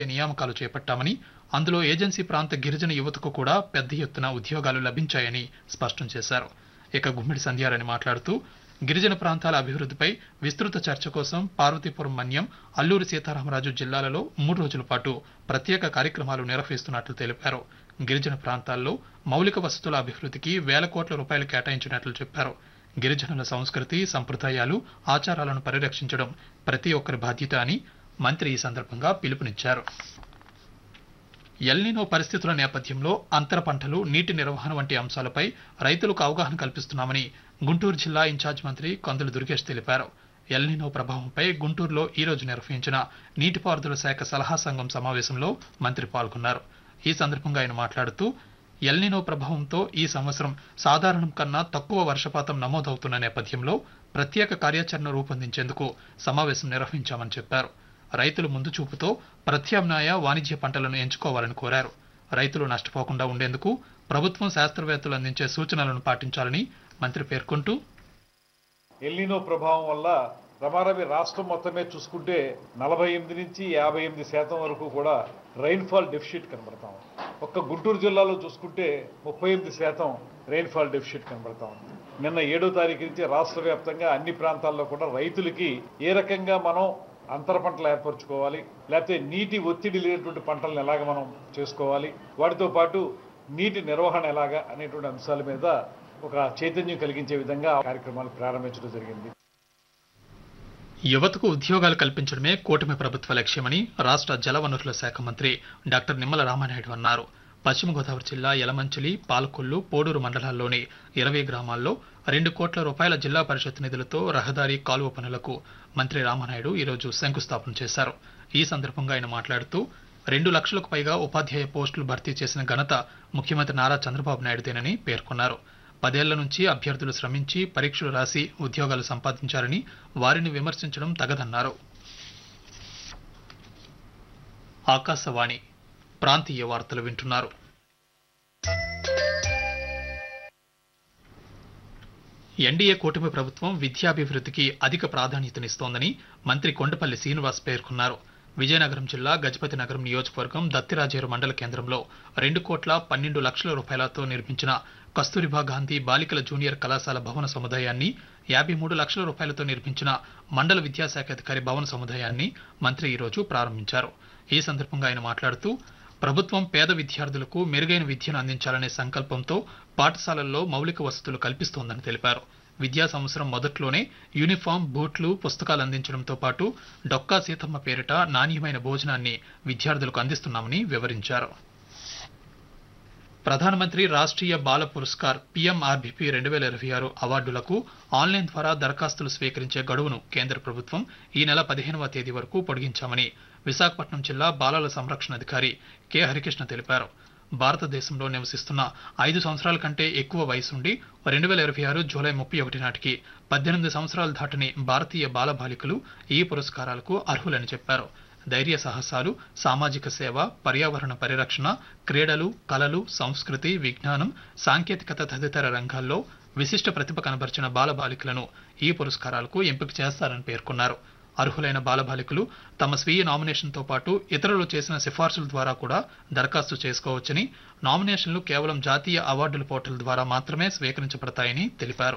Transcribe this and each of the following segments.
నియామకాలు చేపట్టామని అందులో ఏజెన్సీ ప్రాంత గిరిజన యువతకు కూడా పెద్ద ఎత్తున ఉద్యోగాలు లభించాయని స్పష్టం చేశారు ఇక గుమ్మిడి సంధ్యారాణి మాట్లాడుతూ గిరిజన ప్రాంతాల అభివృద్ధిపై విస్తృత చర్చ కోసం పార్వతీపురం మన్యం అల్లూరి సీతారామరాజు జిల్లాలలో మూడు రోజుల పాటు ప్రత్యేక కార్యక్రమాలు నిర్వహిస్తున్నట్లు తెలిపారు గిరిజన ప్రాంతాల్లో మౌలిక వసతుల అభివృద్ధికి వేల కోట్ల రూపాయలు కేటాయించినట్లు చెప్పారు గిరిజనుల సంస్కృతి సంప్రదాయాలు ఆచారాలను పరిరక్షించడం ప్రతి ఒక్కరి బాధ్యత అని మంత్రి ఈ సందర్భంగా పిలుపునిచ్చారు ఎల్నినో పరిస్థితుల నేపథ్యంలో అంతర పంటలు నీటి నిర్వహణ వంటి అంశాలపై రైతులకు అవగాహన కల్పిస్తున్నామని గుంటూరు జిల్లా ఇన్ఛార్జ్ మంత్రి కందుల దుర్గేష్ తెలిపారు ఎల్నినో ప్రభావంపై గుంటూరులో ఈ రోజు నిర్వహించిన నీటిపారుదల శాఖ సలహా సంఘం సమావేశంలో మంత్రి పాల్గొన్నారు ఈ సందర్భంగా ఆయన మాట్లాడుతూ ఎల్నినో ప్రభావంతో ఈ సంవత్సరం సాధారణం కన్నా తక్కువ వర్షపాతం నమోదవుతున్న నేపథ్యంలో ప్రత్యేక కార్యాచరణ రూపొందించేందుకు సమావేశం నిర్వహించామని చెప్పారు రైతులు ముందు చూపుతో ప్రత్యామ్నాయ వాణిజ్య పంటలను ఎంచుకోవాలని కోరారు రైతులు నష్టపోకుండా ఉండేందుకు ప్రభుత్వం శాస్త్రవేత్తలు అందించే సూచనలను పాటించాలని మంత్రి పేర్కొంటూ ఎల్నినో ప్రభావం వల్ల రమారవి రాష్ట్రం మొత్తమే చూసుకుంటే నలభై ఎనిమిది నుంచి యాభై ఎనిమిది శాతం వరకు కూడా రైన్ఫాల్ డెఫిషిట్ కనబడతాం ఒక్క గుంటూరు జిల్లాలో చూసుకుంటే ముప్పై ఎనిమిది శాతం రైన్ఫాల్ డెఫిషిట్ కనబడతా ఉంది నిన్న ఏడో తారీఖు నుంచి రాష్ట్ర వ్యాప్తంగా అన్ని ప్రాంతాల్లో కూడా రైతులకి ఏ రకంగా మనం అంతర పంటలు ఏర్పరచుకోవాలి లేకపోతే నీటి ఒత్తిడి లేనటువంటి పంటలను ఎలాగ మనం చేసుకోవాలి వాటితో పాటు నీటి నిర్వహణ ఎలాగా అనేటువంటి అంశాల మీద ఒక చైతన్యం కలిగించే విధంగా కార్యక్రమాలు ప్రారంభించడం జరిగింది యువతకు ఉద్యోగాలు కల్పించడమే కూటమి ప్రభుత్వ లక్ష్యమని రాష్ట్ర జలవనరుల శాఖ మంత్రి డాక్టర్ నిమ్మల రామానాయుడు అన్నారు పశ్చిమ గోదావరి జిల్లా యలమంచిలి పాలకొల్లు పోడూరు మండలాల్లోని ఇరవై గ్రామాల్లో రెండు కోట్ల రూపాయల జిల్లా పరిషత్ నిధులతో రహదారి కాలువ పనులకు మంత్రి రామానాయుడు ఈరోజు శంకుస్థాపన చేశారు ఈ సందర్భంగా ఆయన మాట్లాడుతూ రెండు లక్షలకు పైగా ఉపాధ్యాయ పోస్టులు భర్తీ చేసిన ఘనత ముఖ్యమంత్రి నారా చంద్రబాబు నాయుడుదేనని పేర్కొన్నారు పదేళ్ల నుంచి అభ్యర్థులు శ్రమించి పరీక్షలు రాసి ఉద్యోగాలు సంపాదించారని వారిని విమర్శించడం తగదన్నారు ఆకాశవాణి ప్రాంతీయ వార్తలు వింటున్నారు ఎన్డీఏ కూటమి ప్రభుత్వం విద్యాభివృద్ధికి అధిక ప్రాధాన్యతనిస్తోందని మంత్రి కొండపల్లి శ్రీనివాస్ పేర్కొన్నారు విజయనగరం జిల్లా గజపతి నగరం నియోజకవర్గం దత్తిరాజేరు మండల కేంద్రంలో రెండు కోట్ల పన్నెండు లక్షల రూపాయలతో నిర్మించిన కస్తూరిబా గాంధీ బాలికల జూనియర్ కళాశాల భవన సముదాయాన్ని యాభై మూడు లక్షల రూపాయలతో నిర్మించిన మండల విద్యాశాఖ అధికారి భవన సముదాయాన్ని మంత్రి ఈరోజు ప్రారంభించారు ఈ సందర్భంగా ఆయన మాట్లాడుతూ ప్రభుత్వం పేద విద్యార్థులకు మెరుగైన విద్యను అందించాలనే సంకల్పంతో పాఠశాలల్లో మౌలిక వసతులు కల్పిస్తోందని తెలిపారు విద్యా సంవత్సరం మొదట్లోనే యూనిఫామ్ బూట్లు పుస్తకాలు అందించడంతో పాటు డొక్కా సీతమ్మ పేరిట నాణ్యమైన భోజనాన్ని విద్యార్థులకు అందిస్తున్నామని వివరించారు ప్రధానమంత్రి రాష్ట్రీయ బాల పురస్కార్ పీఎంఆర్బీపీ రెండు వేల ఇరవై ఆరు అవార్డులకు ఆన్లైన్ ద్వారా దరఖాస్తులు స్వీకరించే గడువును కేంద్ర ప్రభుత్వం ఈ నెల పదిహేనవ తేదీ వరకు పొడిగించామని విశాఖపట్నం జిల్లా బాలల సంరక్షణ అధికారి కె హరికృష్ణ తెలిపారు భారతదేశంలో నివసిస్తున్న ఐదు సంవత్సరాల కంటే ఎక్కువ వయసుండి రెండు వేల ఇరవై ఆరు జూలై ముప్పై ఒకటి నాటికి పద్దెనిమిది సంవత్సరాలు దాటని భారతీయ బాలబాలికలు ఈ పురస్కారాలకు అర్హులని చెప్పారు ధైర్య సాహసాలు సామాజిక సేవ పర్యావరణ పరిరక్షణ క్రీడలు కళలు సంస్కృతి విజ్ఞానం సాంకేతికత తదితర రంగాల్లో విశిష్ట ప్రతిభ కనబరిచిన బాలబాలికలను ఈ పురస్కారాలకు ఎంపిక చేస్తారని పేర్కొన్నారు అర్హులైన బాలబాలికలు తమ స్వీయ నామినేషన్తో పాటు ఇతరులు చేసిన సిఫార్సుల ద్వారా కూడా దరఖాస్తు చేసుకోవచ్చని నామినేషన్లు కేవలం జాతీయ అవార్డుల పోర్టల్ ద్వారా మాత్రమే స్వీకరించబడతాయని తెలిపారు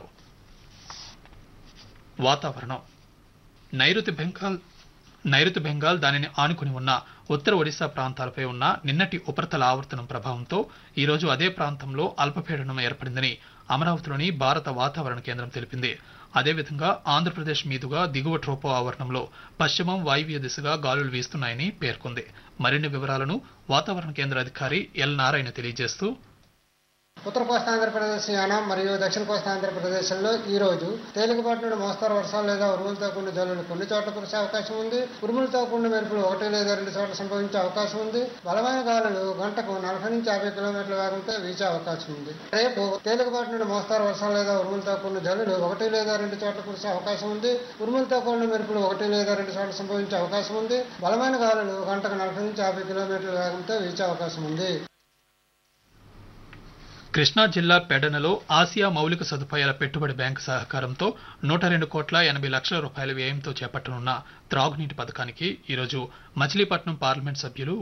వాతావరణం నైరుతి బెంగాల్ నైరుతి బెంగాల్ దానిని ఆనుకుని ఉన్న ఉత్తర ఒడిశా ప్రాంతాలపై ఉన్న నిన్నటి ఉపరితల ఆవర్తనం ప్రభావంతో ఈ రోజు అదే ప్రాంతంలో అల్పపీడనం ఏర్పడిందని అమరావతిలోని భారత వాతావరణ కేంద్రం తెలిపింది అదేవిధంగా ఆంధ్రప్రదేశ్ మీదుగా దిగువ ట్రోపో ఆవరణంలో పశ్చిమం వాయువ్య దిశగా గాలులు వీస్తున్నాయని పేర్కొంది మరిన్ని వివరాలను వాతావరణ కేంద్ర అధికారి ఎల్ నారాయణ తెలియజేస్తూ ఉత్తర కోస్తా ఆంధ్రప్రదేశ్ యానం మరియు దక్షిణ కోస్తా ఆంధ్రప్రదేశ్లో ఈ రోజు తేలికపాటి నుండి మోస్తారు వర్షాలు లేదా ఉరుములతో కూడిన జల్లులు కొన్ని చోట్ల కురిసే అవకాశం ఉంది ఉరుములతో కూడిన మెరుపులు ఒకటి లేదా రెండు చోట్ల సంభవించే అవకాశం ఉంది బలమైన గాలులు గంటకు నలభై నుంచి యాభై కిలోమీటర్ల వేగంతో వీచే అవకాశం ఉంది రేపు తేలికపాటి నుండి మోస్తారు వర్షాలు లేదా ఉరుములతో కూడిన జల్లులు ఒకటి లేదా రెండు చోట్ల కురిసే అవకాశం ఉంది ఉరుములతో కూడిన మెరుపులు ఒకటి లేదా రెండు చోట్ల సంభవించే అవకాశం ఉంది బలమైన గాలులు గంటకు నలభై నుంచి యాభై కిలోమీటర్ల వేగంతో వీచే అవకాశం ఉంది కృష్ణా జిల్లా పెడనలో ఆసియా మౌలిక సదుపాయాల పెట్టుబడి బ్యాంకు సహకారంతో నూట రెండు కోట్ల ఎనభై లక్షల రూపాయల వ్యయంతో చేపట్టనున్న త్రాగునీటి పథకానికి ఈరోజు మచిలీపట్నం పార్లమెంట్ సభ్యులు